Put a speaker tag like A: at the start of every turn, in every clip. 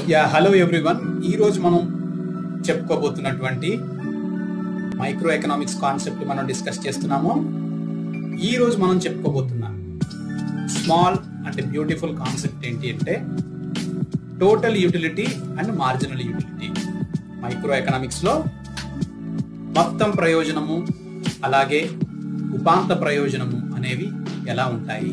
A: Yeah hello everyone ఈ రోజు మనం చెప్పుకోబోతున్నటువంటి మైక్రో ఎకనామిక్స్ కాన్సెప్ట్ మనం డిస్కస్ చేస్తున్నాము ఈ రోజు మనం చెప్పుకోబోతున్నాం స్మాల్ అంటే బ్యూటిఫుల్ కాన్సెప్ట్ ఏంటి అంటే total utility and marginal utility micro economics లో మొత్తం ప్రయోజనము అలాగే ఉపాంత ప్రయోజనము అనేవి ఎలా ఉంటాయి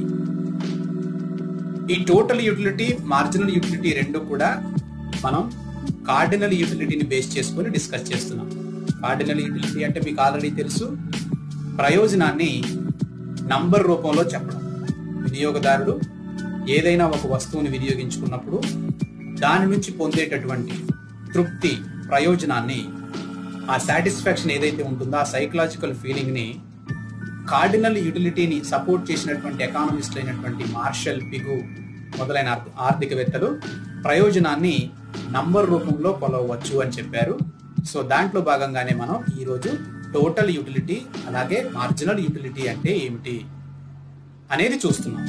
A: ఈ టోటల్ యూటిలిటీ మార్జినల్ యూటిలిటీ రెండు కూడా మనం కార్డినల్ యూటిలిటీని బేస్ చేసుకొని డిస్కస్ చేస్తున్నాం కార్డినల్ యూటిలిటీ అంటే మీకు ఆల్రెడీ తెలుసు ప్రయోజనాన్ని నంబర్ రూపంలో చెప్పడం వినియోగదారుడు ఏదైనా ఒక వస్తువుని వినియోగించుకున్నప్పుడు దాని నుంచి పొందేటటువంటి తృప్తి ప్రయోజనాన్ని ఆ సాటిస్ఫాక్షన్ ఏదైతే ఉంటుందో ఆ సైకలాజికల్ ఫీలింగ్ ని కార్డినల్ యూటిలిటీని సపోర్ట్ చేసినటువంటి ఎకానమిస్ట్ అయినటువంటి మార్షల్ పిగు మొదలైన ఆర్థ- ఆర్థికవేత్తలు ప్రయోజనాన్ని నంబర్ రూపంలో కొలవచ్చు అని చెప్పారు సో దాంట్లో భాగంగానే మనం ఈ రోజు టోటల్ యూటిలిటీ అలాగే మార్జినల్ యూటిలిటీ అంటే ఏమిటి అనేది చూస్తున్నాం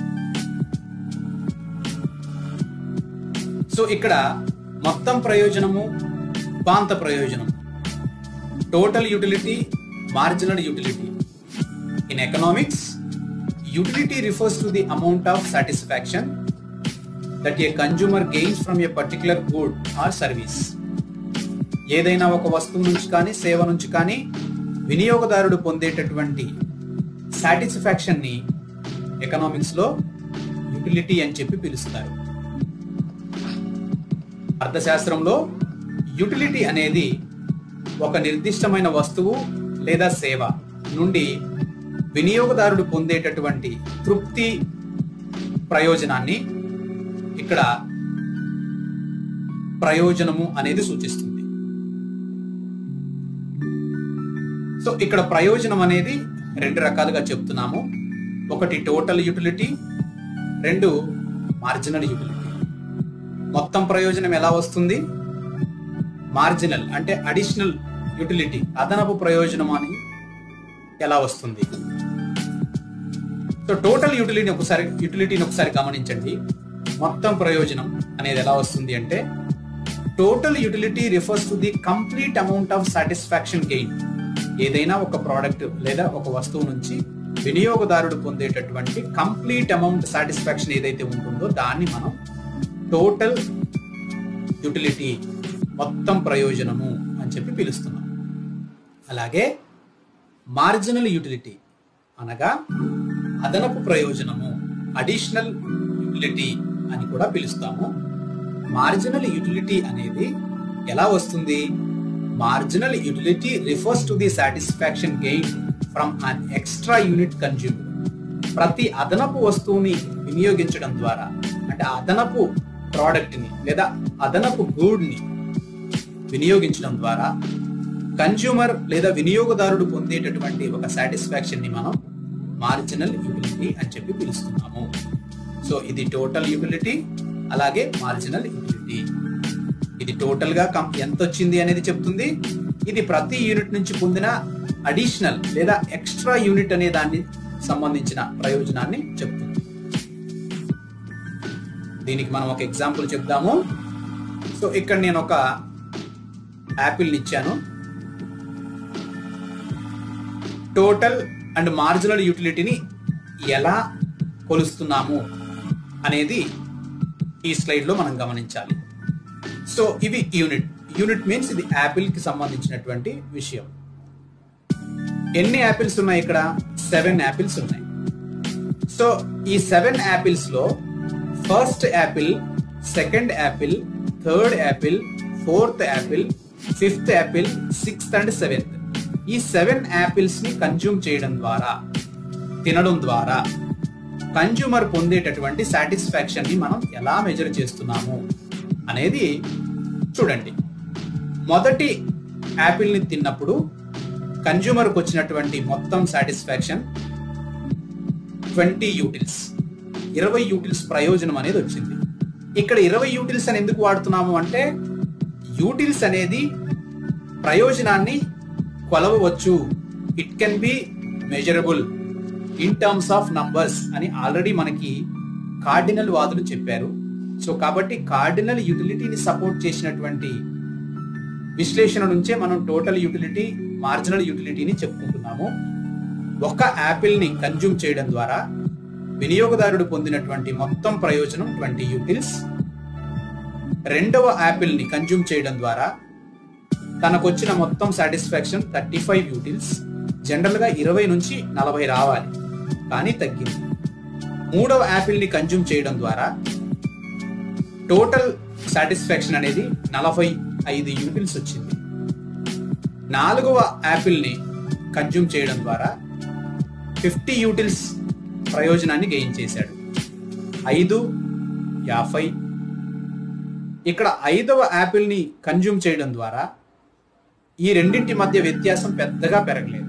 A: సో ఇక్కడ మొత్తం ప్రయోజనము ఉపాంత ప్రయోజనం total utility marginal utility In economics, utility refers to the amount of satisfaction that a consumer gains from a particular good or service. ఏదైనా ఒక వస్తువు నుంచి కానీ సేవ నుంచి కానీ వినియోగదారుడు పొందేటటువంటి సాటిస్ఫాక్షన్ ని ఎకనామిక్స్ లో యూటిలిటీ అని చెప్పి పిలుస్తారు అర్థశాస్త్రంలో యూటిలిటీ అనేది ఒక నిర్దిష్టమైన వస్తువు లేదా సేవ నుండి వినియోగదారుడు పొందేటటువంటి తృప్తి ప్రయోజనాన్ని ఇక్కడ ప్రయోజనము అనేది సూచిస్తుంది సో ఇక్కడ ప్రయోజనం అనేది రెండు రకాలుగా చెప్తున్నాము ఒకటి టోటల్ యూటిలిటీ రెండు మార్జినల్ యూటిలిటీ మొత్తం ప్రయోజనం ఎలా వస్తుంది మార్జినల్ అంటే అడిషనల్ యూటిలిటీ అదనపు ప్రయోజనం అని ఎలా వస్తుంది సో టోటల్ యూటిలిటీ ఒకసారి యూటిలిటీని ఒకసారి గమనించండి మొత్తం ప్రయోజనం అనేది ఎలా వస్తుంది అంటే total utility refers to the complete amount of satisfaction gain ఏదైనా ఒక ప్రోడక్ట్ లేదా ఒక వస్తువు నుంచి వినియోగదారుడు పొందేటటువంటి కంప్లీట్ అమౌంట్ సాటిస్ఫాక్షన్ ఏదైతే ఉంటుందో దాన్ని మనం టోటల్ యూటిలిటీ మొత్తం ప్రయోజనము అని చెప్పి పిలుస్తున్నాం అలాగే మార్జినల్ యూటిలిటీ అనగా అదనపు ప్రయోజనము అడిషనల్ యూటిలిటీ అని కూడా పిలుస్తాము మార్జినల్ యూటిలిటీ అనేది ఎలా వస్తుంది marginal utility refers to the satisfaction gain from an extra unit consume ప్రతి అదనపు వస్తువుని వినియోగించడం ద్వారా అంటే ఆ అదనపు ప్రోడక్ట్ ని లేదా అదనపు గూడ్ ని వినియోగించడం ద్వారా కన్జ్యూమర్ లేదా వినియోగదారుడు పొందేటటువంటి ఒక సాటిస్ఫాక్షన్ ని మనం మార్జినల్ యూటిలిటీ అని చెప్పి పిలుస్తున్నాము సో ఇది టోటల్ యూటిలిటీ అలాగే మార్జినల్ యూటిలిటీ ఇది టోటల్ గా కం- ఎంత వచ్చింది అనేది చెప్తుంది ఇది ప్రతి యూనిట్ నుంచి పొందిన అడిషనల్ లేదా ఎక్స్ట్రా యూనిట్ అనే దాన్ని సంబంధించిన ప్రయోజనాన్ని చెప్తుంది దీనికి మనం ఒక ఎగ్జాంపుల్ చెప్దాము సో ఇక్కడ నేను ఒక యాపిల్ ఇచ్చాను టోటల్ అండ్ మార్జినల్ యూటిలిటీని ఎలా కొలుస్తున్నాము అనేది ఈ స్లైడ్ లో మనం గమనించాలి సో ఇవి యూనిట్ యూనిట్ మీన్స్ ఇది యాపిల్ కి సంబంధించినటువంటి విషయం ఎన్ని యాపిల్స్ ఉన్నాయి ఇక్కడ సెవెన్ యాపిల్స్ ఉన్నాయి సో ఈ సెవెన్ యాపిల్స్ లో first apple second apple third apple fourth apple fifth apple sixth and seventh ఈ సెవెన్ యాపిల్స్ ని కన్జ్యూమ్ చేయడం ద్వారా తినడం ద్వారా కన్జ్యూమర్ పొందేటటువంటి సాటిస్ఫాక్షన్ ని మనం ఎలా మెజర్ చేస్తున్నాము అనేది చూడండి మొదటి యాపిల్ ని తిన్నప్పుడు కన్జ్యూమర్ కు వచ్చినటువంటి మొత్తం సాటిస్ఫాక్షన్ ట్వంటీ యూటిల్స్ ఇరవై యూటిల్స్ ప్రయోజనం అనేది వచ్చింది ఇక్కడ ఇరవై యూటిల్స్ అని ఎందుకు వాడుతున్నాము అంటే యూటిల్స్ అనేది ప్రయోజనాన్ని కొలవవచ్చు it can be measurable in terms of numbers అని ఆల్రెడీ మనకి కార్డినల్ వాదులు చెప్పారు సో కాబట్టి కార్డినల్ యూటిలిటీని సపోర్ట్ చేసినటువంటి విశ్లేషణ నుంచే మనం టోటల్ యూటిలిటీ మార్జినల్ యూటిలిటీని చెప్పుకుంటున్నాము ఒక యాపిల్ ని కన్జ్యూమ్ చేయడం ద్వారా వినియోగదారుడు పొందినటువంటి మొత్తం ప్రయోజనం ట్వంటీ యూటిల్స్ రెండవ యాపిల్ ని కన్జ్యూమ్ చేయడం ద్వారా తనకొచ్చిన మొత్తం satisfaction thirty five utils general గా ఇరవై నుంచి నలభై రావాలి కానీ తగ్గింది మూడవ యాపిల్ ని కన్జ్యూమ్ చేయడం ద్వారా టోటల్ సాటిస్ఫాక్షన్ అనేది నలభై ఐదు యూటిల్స్ వచ్చింది నాలుగవ యాపిల్ ని కన్జ్యూమ్ చేయడం ద్వారా ఫిఫ్టీ యూటిల్స్ ప్రయోజనాన్ని గెయిన్ చేశాడు ఐదు యాభై ఇక్కడ ఐదవ యాపిల్ ని కన్జ్యూమ్ చేయడం ద్వారా ఈ రెండింటి మధ్య వ్యత్యాసం పెద్దగా పెరగలేదు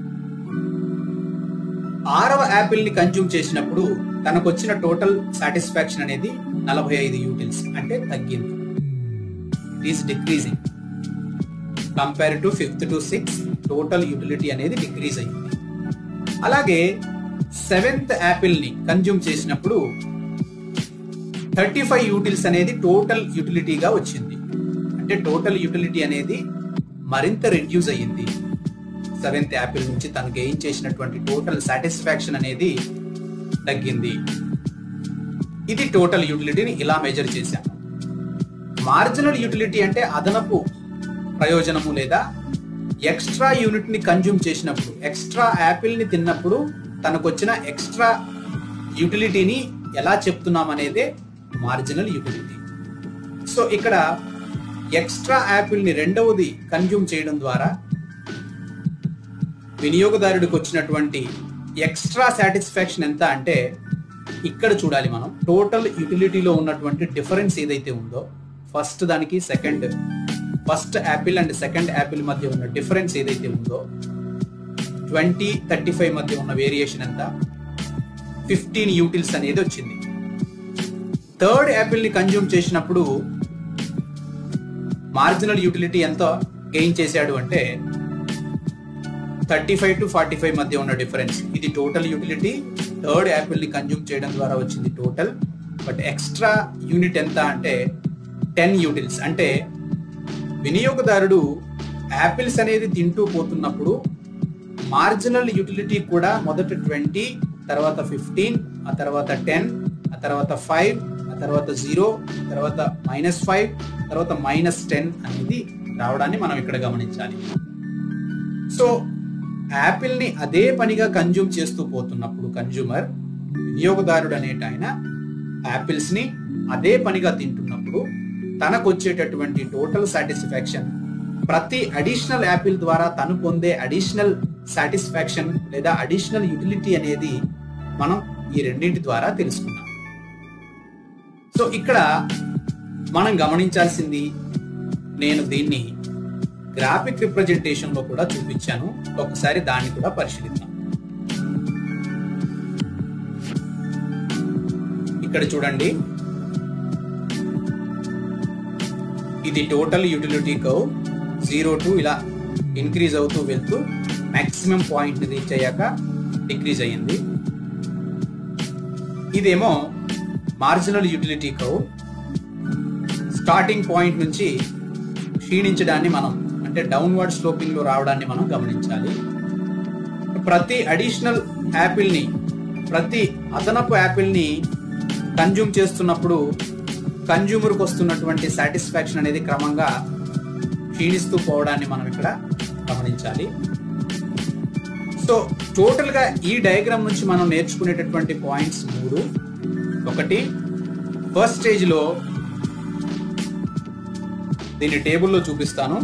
A: ఆరవ యాపిల్ ని కన్జ్యూమ్ చేసినప్పుడు తనకు వచ్చిన టోటల్ సాటిస్ఫాక్షన్ అనేది నలభై ఐదు యూటిల్స్ అంటే తగ్గింది is decreasing compare to fifth to six total utility అనేది డిక్రీజ్ అయింది అలాగే సెవెంత్ యాపిల్ ని కన్జ్యూమ్ చేసినప్పుడు థర్టీ ఫైవ్ యూటిల్స్ అనేది టోటల్ యూటిలిటీగా వచ్చింది అంటే టోటల్ యూటిలిటీ అనేది మరింత రెడ్యూస్ అయ్యింది సెవెంత్ యాపిల్ నుంచి తను గెయిన్ చేసినటువంటి టోటల్ సాటిస్ఫాక్షన్ అనేది తగ్గింది ఇది టోటల్ యూటిలిటీని ఇలా మెజర్ చేశాము మార్జినల్ యూటిలిటీ అంటే అదనపు ప్రయోజనము లేదా ఎక్స్ట్రా యూనిట్ ని కన్జ్యూమ్ చేసినప్పుడు ఎక్స్ట్రా యాపిల్ ని తిన్నప్పుడు తనకు వచ్చిన ఎక్స్ట్రా యూటిలిటీని ఎలా చెప్తున్నాం అనేదే మార్జినల్ యూటిలిటీ సో ఇక్కడ ఎక్స్ట్రా యాపిల్ ని రెండవది కన్జ్యూమ్ చేయడం ద్వారా వినియోగదారుడికి వచ్చినటువంటి ఎక్స్ట్రా సాటిస్ఫాక్షన్ ఎంత అంటే ఇక్కడ చూడాలి మనం టోటల్ యూటిలిటీలో ఉన్నటువంటి డిఫరెన్స్ ఏదైతే ఉందో ఫస్ట్ దానికి second first apple and second apple మధ్య ఉన్న డిఫరెన్స్ ఏదైతే ఉందో ట్వంటీ థర్టీ ఫైవ్ మధ్య ఉన్న వేరియేషన్ ఎంత ఫిఫ్టీన్ యూటిల్స్ అనేది వచ్చింది థర్డ్ యాపిల్ ని కన్జ్యూమ్ చేసినప్పుడు మార్జినల్ యూటిలిటీ ఎంత గెయిన్ చేశాడు అంటే thirty five to forty five మధ్య ఉన్న డిఫరెన్స్ ఇది టోటల్ యూటిలిటీ థర్డ్ యాపిల్ ని కన్జ్యూమ్ చేయడం ద్వారా వచ్చింది టోటల్ బట్ ఎక్స్ట్రా యూనిట్ ఎంత అంటే టెన్ యూటిల్స్ అంటే వినియోగదారుడు యాపిల్స్ అనేది తింటూ పోతున్నప్పుడు మార్జినల్ యూటిలిటీ కూడా మొదట ట్వంటీ తర్వాత ఫిఫ్టీన్ ఆ తర్వాత టెన్ ఆ తర్వాత ఫైవ్ ఆ తర్వాత జీరో తర్వాత మైనస్ ఫైవ్ తర్వాత మైనస్ టెన్ అనేది రావడాన్ని మనం ఇక్కడ గమనించాలి సో యాపిల్ ని అదే పనిగా కన్జ్యూమ్ చేస్తూ పోతున్నప్పుడు కన్జ్యూమర్ వినియోగదారుడు అనేట ఆయన యాపిల్స్ ని అదే పనిగా తింటున్నప్పుడు తనకు వచ్చేటటువంటి టోటల్ సాటిస్ఫాక్షన్ ప్రతి అడిషనల్ యాపిల్ ద్వారా తను పొందే అడిషనల్ సాటిస్ఫాక్షన్ లేదా అడిషనల్ యూటిలిటీ అనేది మనం ఈ రెండింటి ద్వారా తెలుసుకున్నాం సో ఇక్కడ మనం గమనించాల్సింది నేను దీన్ని గ్రాఫిక్ రిప్రజెంటేషన్ లో కూడా చూపించాను ఒకసారి దాన్ని కూడా పరిశీలిద్దాం ఇక్కడ చూడండి ఇది total utility curve zero to ఇలా ఇంక్రీజ్ అవుతూ వెళ్తూ మాక్సిమం పాయింట్ ని రీచ్ అయ్యాక డిక్రీజ్ అయ్యింది ఇదేమో marginal utility curve starting point నుంచి క్షీణించడాన్ని మనం అంటే డౌన్వర్డ్ స్లోపింగ్ లో రావడాన్ని మనం గమనించాలి ప్రతి అడిషనల్ యాపిల్ ని ప్రతి అదనపు యాపిల్ ని కన్జ్యూమ్ చేస్తున్నప్పుడు కన్జ్యూమర్కి వస్తున్నటువంటి సాటిస్ఫాక్షన్ అనేది క్రమంగా క్షీణిస్తూ పోవడాన్ని మనం ఇక్కడ గమనించాలి సో టోటల్ గా ఈ డయాగ్రామ్ నుంచి మనం నేర్చుకునేటటువంటి పాయింట్స్ మూడు ఒకటి ఫస్ట్ స్టేజ్ లో దీన్ని టేబుల్లో చూపిస్తాను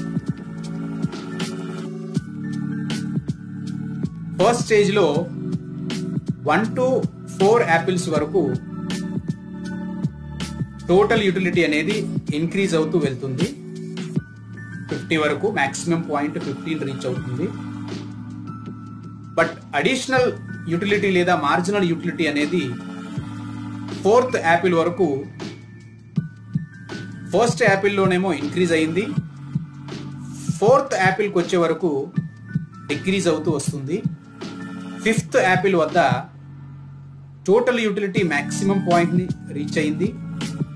A: ఫస్ట్ స్టేజ్ లో వన్ టు ఫోర్ యాపిల్స్ వరకు టోటల్ యూటిలిటీ అనేది ఇంక్రీజ్ అవుతూ వెళ్తుంది ఫిఫ్టీ వరకు మాక్సిమం పాయింట్ ఫిఫ్టీన్ రీచ్ అవుతుంది బట్ అడిషనల్ యూటిలిటీ లేదా మార్జినల్ యూటిలిటీ అనేది ఫోర్త్ యాపిల్ వరకు ఫస్ట్ యాపిల్లోనేమో ఇంక్రీజ్ అయింది ఫోర్త్ యాపిల్కి వచ్చే వరకు డిక్రీజ్ అవుతూ వస్తుంది ఫిఫ్త్ యాపిల్ వద్ద టోటల్ యూటిలిటీ మాక్సిమం పాయింట్ని రీచ్ అయింది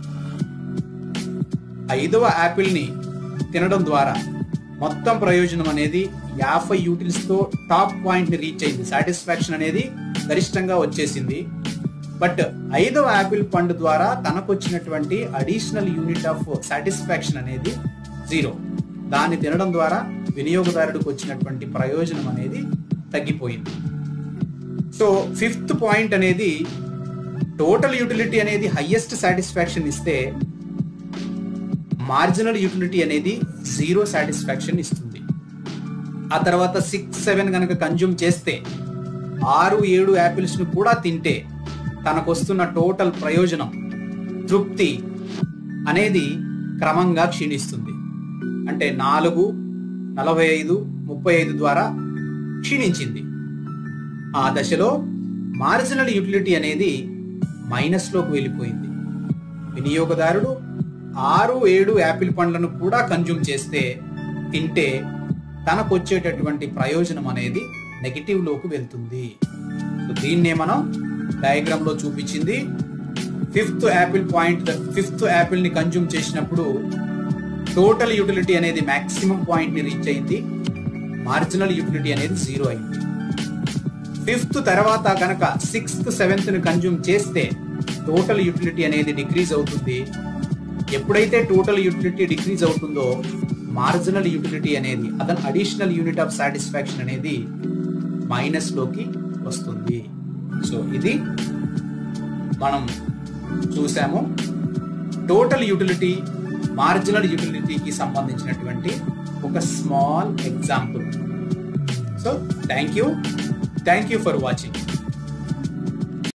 A: ఐదవ యాపిల్ని తినడం ద్వారా మొత్తం ప్రయోజనం అనేది యాభై యూటిల్స్ తో టాప్ పాయింట్ ని రీచ్ అయింది సాటిస్ఫాక్షన్ అనేది గరిష్టంగా వచ్చేసింది బట్ ఐదవ యాపిల్ పండు ద్వారా తనకు వచ్చినటువంటి అడిషనల్ యూనిట్ ఆఫ్ సాటిస్ఫాక్షన్ అనేది జీరో దాన్ని తినడం ద్వారా వినియోగదారుడికి వచ్చినటువంటి ప్రయోజనం అనేది తగ్గిపోయింది సో ఫిఫ్త్ పాయింట్ అనేది టోటల్ యూటిలిటీ అనేది హైయెస్ట్ సాటిస్ఫాక్షన్ ఇస్తే మార్జినల్ యూటిలిటీ అనేది జీరో సాటిస్ఫాక్షన్ ఇస్తుంది ఆ తర్వాత సిక్స్ సెవెన్ కనుక కన్జ్యూమ్ చేస్తే ఆరు ఏడు యాపిల్స్ ను కూడా తింటే తనకు వస్తున్న టోటల్ ప్రయోజనం తృప్తి అనేది క్రమంగా క్షీణిస్తుంది అంటే నాలుగు నలభై ఐదు ముప్పై ఐదు ద్వారా క్షీణించింది ఆ దశలో మార్జినల్ యూటిలిటీ అనేది మైనస్ లోకి వెళ్ళిపోయింది వినియోగదారుడు ఆరు ఏడు యాపిల్ పండ్లను కూడా కన్జ్యూమ్ చేస్తే తింటే తనకు వచ్చేటటువంటి ప్రయోజనం అనేది నెగిటివ్ లోకి వెళ్తుంది సో దీన్నే మనం డయాగ్రామ్ లో చూపించింది fifth apple point fifth apple ని కన్జ్యూమ్ చేసినప్పుడు టోటల్ యూటిలిటీ అనేది మాక్సిమం పాయింట్ ని రీచ్ అయింది మార్జినల్ యూటిలిటీ అనేది జీరో అయింది ఫిఫ్త్ తర్వాత కనుక సిక్స్త్ సెవెంత్ ని కన్జ్యూమ్ చేస్తే టోటల్ యూటిలిటీ అనేది డిక్రీజ్ అవుతుంది ఎప్పుడైతే టోటల్ యూటిలిటీ డిక్రీజ్ అవుతుందో మార్జినల్ యూటిలిటీ అనేది అదన్ అడిషనల్ యూనిట్ ఆఫ్ సాటిస్ఫాక్షన్ అనేది మైనస్ లోకి వస్తుంది సో ఇది మనం చూసాము టోటల్ యూటిలిటీ మార్జినల్ యూటిలిటీకి సంబంధించినటువంటి ఒక small example so thank you thank you for watching